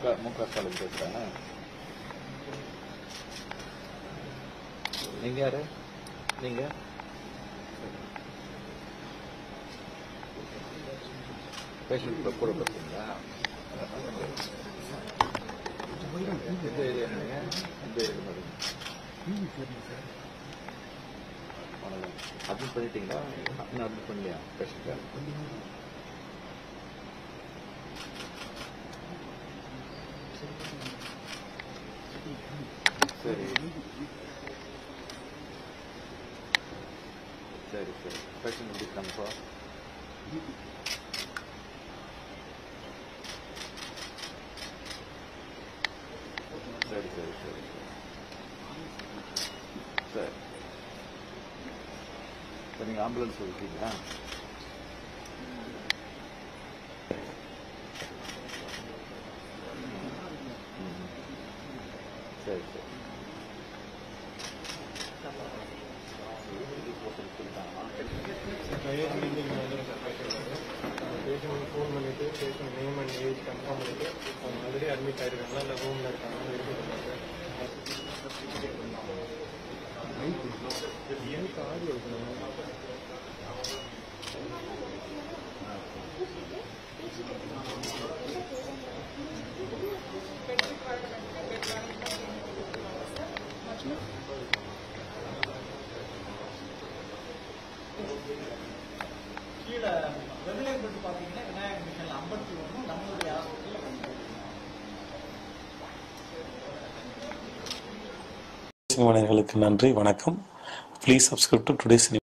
க மு க ஸ்டாலின் பேசுறேன் நீங்க யாரு நீங்க பேஷண்ட் கூட பார்த்தீங்களா இந்த ஏரியா நீங்க இந்த ஏரியா மாதிரி அட்மிட் பண்ணிட்டீங்களா இன்னும் அட்மிட் பண்ணலையா பேஷண்ட்டை சரி சரி சரி பேஷண்ட் எப்படி இருக்காங்கப்பா சரி சரி சரி சரி இப்போ நீங்கள் ஆம்புலன்ஸ் இருக்கீங்களா ம். சரி சரி ஏஜ் மீட்டிங் வந்துடும் சார் பேஷண்ட் ஃபோன் பண்ணிட்டு patient name and age confirm பண்ணிட்டு அவங்க ஆல்ரெடி அட்மிட் ஆயிருக்காங்களா இல்லை ரூமில் இருக்காங்க இருக்குங்களா சார் எனக்கு ஆடியோ இருக்கணும் கீழே வெள்ளையம் போட்டு பார்த்தீங்கன்னா விநாயகர் மிஷன் ஐம்பத்தி ஒன்று நம்மளுடைய ஹாஸ்பிட்டலில் பண்ணிருக்கோம் சினிமானியர்களுக்கு நன்றி வணக்கம் please subscribe to today cinema